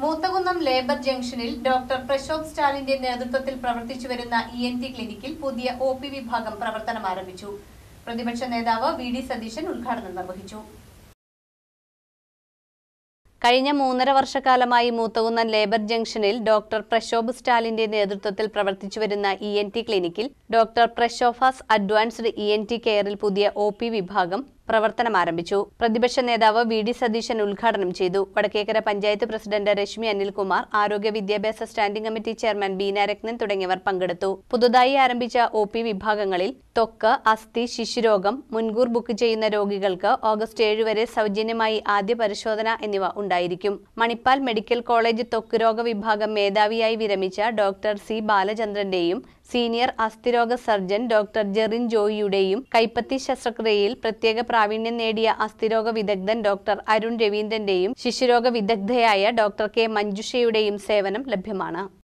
Moothakunnam labour ജംഗ്ഷനിൽ doctor Prashobh സ്റ്റാലിന്റെ നേതൃത്വത്തിൽ പ്രവർത്തിച്ചു വരുന്ന ഇ എൻ ടി ക്ലിനിക്കിൽ പുതിയ ഒ പി വിഭാഗം പ്രവർത്തനം ആരംഭിച്ചു പ്രതിപക്ഷ നേതാവ് വി ഡി സതീശൻ ഉദ്ഘാടനം നിർവഹിച്ചു കഴിഞ്ഞ മൂന്നര വർഷക്കാലമായി മൂത്തകുന്നം ലേബർ ജംഗ്ഷനിൽ ഡോക്ടർ പ്രശോഭ് സ്റ്റാലിന്റെ നേതൃത്വത്തിൽ പ്രവർത്തിച്ചുവരുന്ന ഇ എൻ ടി ക്ലിനിക്കിൽ doctor Prashobh's advanced E N T കെയറിൽ പുതിയ ഒ പി വിഭാഗം പ്രവർത്തനം ആരംഭിച്ചു പ്രതിപക്ഷ നേതാവ് വി ഡി സതീശൻ ഉദ്ഘാടനം ചെയ്തു വടക്കേക്കര പഞ്ചായത്ത് പ്രസിഡന്റ് രശ്മി അനിൽകുമാർ ആരോഗ്യ വിദ്യാഭ്യാസ standing committee chairman Beena Rathnan തുടങ്ങിയവർ പങ്കെടുത്തു പുതുതായി ആരംഭിച്ച ഒ പി വിഭാഗങ്ങളിൽ ത്വക്ക് അസ്ഥി ശിശുരോഗം മുൻകൂർ ബുക്ക് ചെയ്യുന്ന രോഗികൾക്ക് ഓഗസ്റ്റ് ഏഴ് വരെ സൗജന്യമായി ആദ്യ പരിശോധന എന്നിവ ഉണ്ടായിരിക്കും മണിപ്പാൽ മെഡിക്കൽ കോളേജ് ത്വക്ക് രോഗ വിഭാഗം മേധാവിയായി വിരമിച്ച ഡോക്ടർ സി ബാലചന്ദ്രന്റെയും സീനിയർ അസ്ഥിരോഗ സർജൻ ഡോക്ടർ ജെറിൻ ജോയിയുടെയും കൈപ്പത്തി ശസ്ത്രക്രിയയിൽ പ്രത്യേക പ്രാവീണ്യം നേടിയ അസ്ഥിരോഗ വിദഗ്ധൻ ഡോക്ടർ അരുൺ രവീന്ദ്രന്റെയും ശിശുരോഗ വിദഗ്ധയായ ഡോക്ടർ കെ മഞ്ജുഷയുടെയും സേവനം ലഭ്യമാണ്